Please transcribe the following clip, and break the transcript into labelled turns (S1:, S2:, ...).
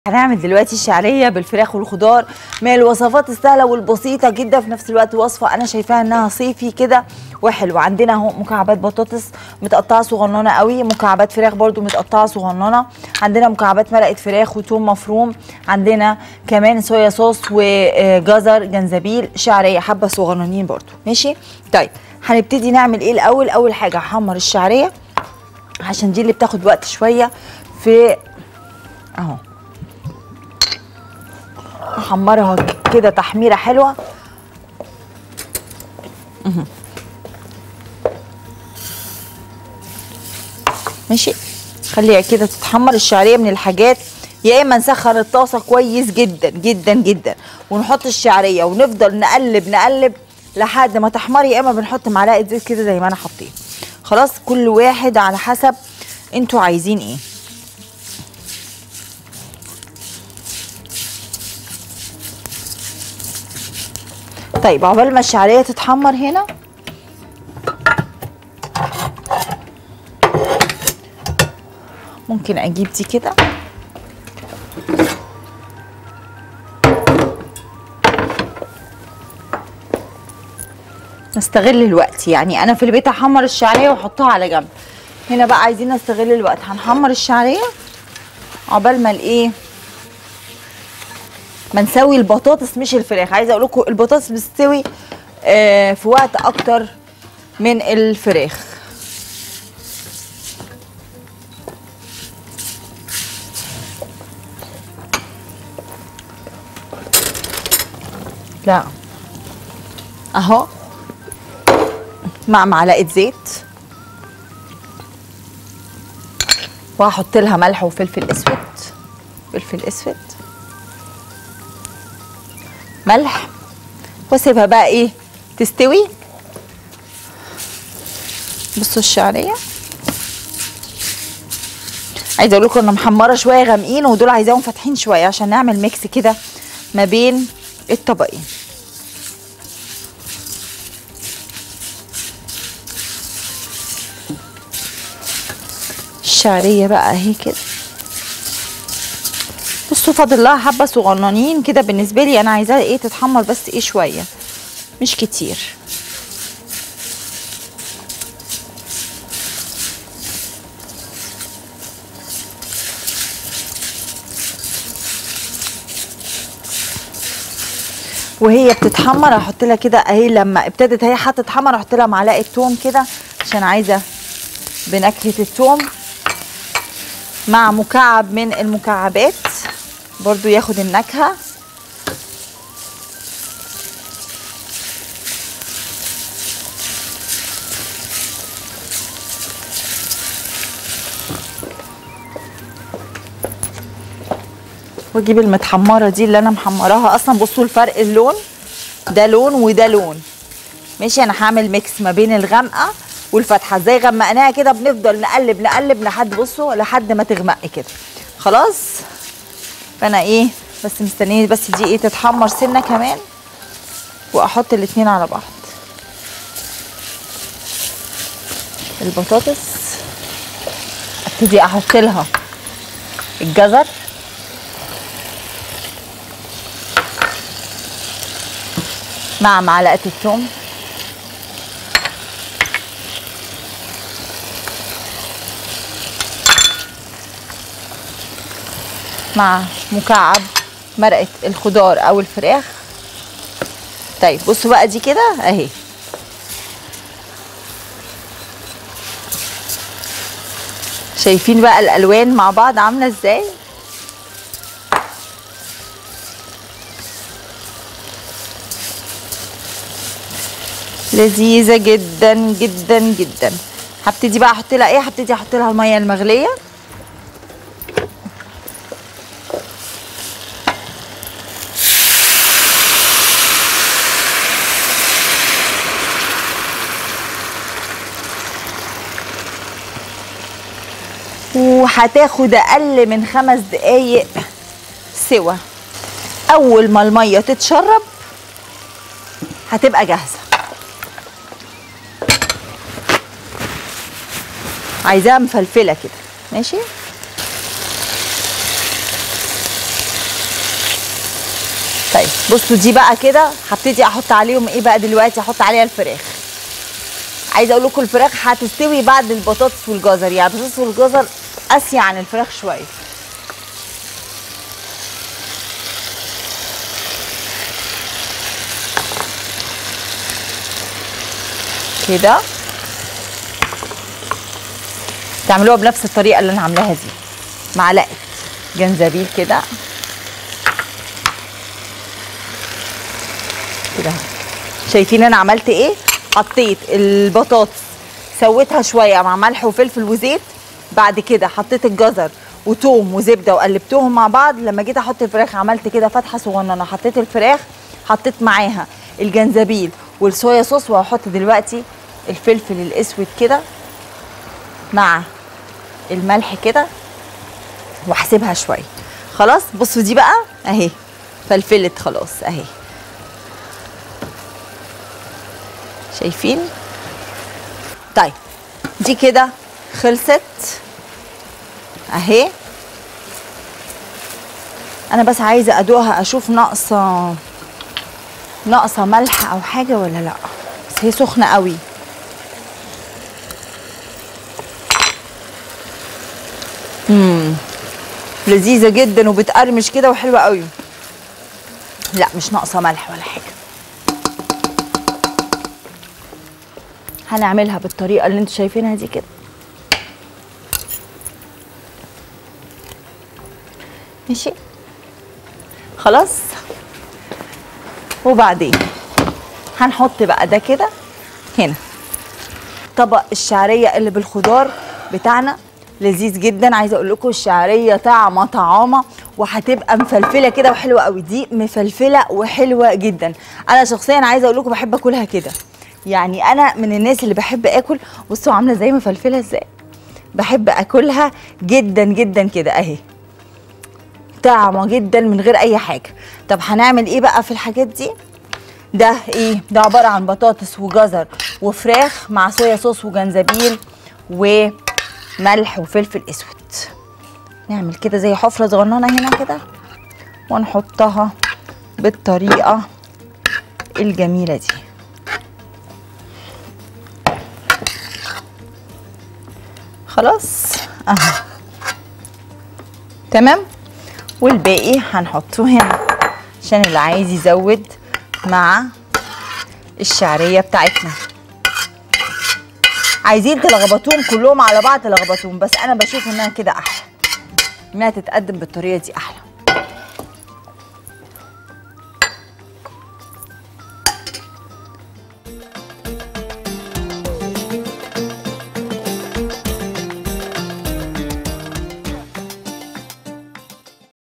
S1: هنعمل دلوقتي الشعريه بالفراخ والخضار من الوصفات السهله والبسيطه جدا في نفس الوقت وصفه انا شايفاها انها صيفي كده وحلوه عندنا اهو مكعبات بطاطس متقطعه صغننه قوي مكعبات فراخ برده متقطعه صغننه عندنا مكعبات مرقه فراخ وثوم مفروم عندنا كمان صويا صوص وجزر جنزبيل شعريه حبه صغننين برده ماشي طيب هنبتدي نعمل ايه الاول اول حاجه هحمر الشعريه عشان دي اللي بتاخد وقت شويه في اهو احمرها كده تحميره حلوه مهم. ماشي خليها كده تتحمر الشعريه من الحاجات يا اما نسخن الطاسه كويس جدا جدا جدا ونحط الشعريه ونفضل نقلب نقلب لحد ما تحمر يا اما بنحط معلقه زيت كده زي ما انا حطيت خلاص كل واحد على حسب انتوا عايزين ايه طيب عقبال ما الشعريه تتحمر هنا ممكن اجيب دي كده نستغل الوقت يعني انا في البيت احمر الشعريه واحطها على جنب هنا بقى عايزين نستغل الوقت هنحمر الشعريه عقبال ما الايه ما نسوي البطاطس مش الفراخ عايزه اقول لكم البطاطس بتستوي آه في وقت اكتر من الفراخ لا اهو مع معلقه زيت وهحط لها ملح وفلفل اسود فلفل اسود ملح واسيبها بقى ايه تستوي بصوا الشعريه عايزه اقول لكم انا محمره شويه غامقين ودول عايزاهم فاتحين شويه عشان نعمل ميكس كده ما بين الطبقين الشعريه بقى اهي كده بصوا فاضل لها حبه صغننين كده بالنسبه لي انا عايزاها ايه تتحمر بس ايه شويه مش كتير وهي بتتحمر هحط لها كده اهي لما ابتدت هي حطت تتحمر احط لها معلقه توم كده عشان عايزه بنكهه التوم مع مكعب من المكعبات برضو ياخد النكهة واجيب المتحمرة دي اللي انا محمراها اصلا بصوا الفرق اللون ده لون وده لون ماشي انا هعمل ميكس ما بين الغامقة والفتحة زي غمقناها كده بنفضل نقلب نقلب لحد بصوا لحد ما تغمق كده خلاص فانا ايه بس مستنيه بس دي ايه تتحمر سنه كمان واحط الاتنين على بعض البطاطس ابتدي احط لها الجزر مع معلقه الثوم مع مكعب مرقه الخضار او الفراخ طيب بصوا بقى دي كده اهي شايفين بقى الالوان مع بعض عامله ازاي لذيذه جدا جدا جدا هبتدي بقى احط لها ايه هبتدي احط لها الميه المغليه وهتاخد اقل من خمس دقايق سوا اول ما الميه تتشرب هتبقى جاهزه عايزاها مفلفله كده ماشي طيب بصوا دي بقى كده هبتدي احط عليهم ايه بقى دلوقتي احط عليها الفراخ عايزه اقول لكم الفراخ هتستوي بعد البطاطس والجزر يعني البطاطس والجزر قاسيه عن الفراخ شويه كده تعملوها بنفس الطريقه اللي انا عاملاها دي معلقه جنزبيل كده كده اهو. شايفين انا عملت ايه حطيت البطاطس سويتها شويه مع ملح وفلفل وزيت بعد كده حطيت الجزر وتوم وزبده وقلبتهم مع بعض لما جيت احط الفراخ عملت كده فتحه صغننه حطيت الفراخ حطيت معاها الجنزبيل والصويا صوص وهحط دلوقتي الفلفل الاسود كده مع الملح كده واحسبها شويه خلاص بصوا دي بقى اهي فلفلت خلاص اهي شايفين طيب دي كده خلصت اهي انا بس عايزه ادوقها اشوف ناقصه ناقصه ملح او حاجه ولا لا بس هي سخنه قوي امم لذيذه جدا وبتقرمش كده وحلوه قوي لا مش ناقصه ملح ولا حاجه هنعملها بالطريقه اللي انتوا شايفينها دي كده ماشي خلاص وبعدين هنحط بقى ده كده هنا طبق الشعريه اللي بالخضار بتاعنا لذيذ جدا عايزه اقول لكم الشعريه طعمه طعامه وهتبقى مفلفله كده وحلوه قوي دي مفلفله وحلوه جدا انا شخصيا عايزه اقول لكم بحب اكلها كده يعني انا من الناس اللي بحب اكل بصوا عامله زي مفلفله ازاي بحب اكلها جدا جدا كده اهي طعمه جدا من غير اي حاجه طب هنعمل ايه بقى في الحاجات دي ده ايه ده عباره عن بطاطس وجزر وفراخ مع صويا صوص وجنزبيل وملح وفلفل اسود نعمل كده زي حفره صغننه هنا كده ونحطها بالطريقه الجميله دي خلاص اهو تمام والباقي هنحطه هنا عشان اللي عايز يزود مع الشعريه بتاعتنا عايزين تلخبطوهم كلهم على بعض تلخبطوهم بس انا بشوف انها كده احلى انها تتقدم بالطريقه دي احلى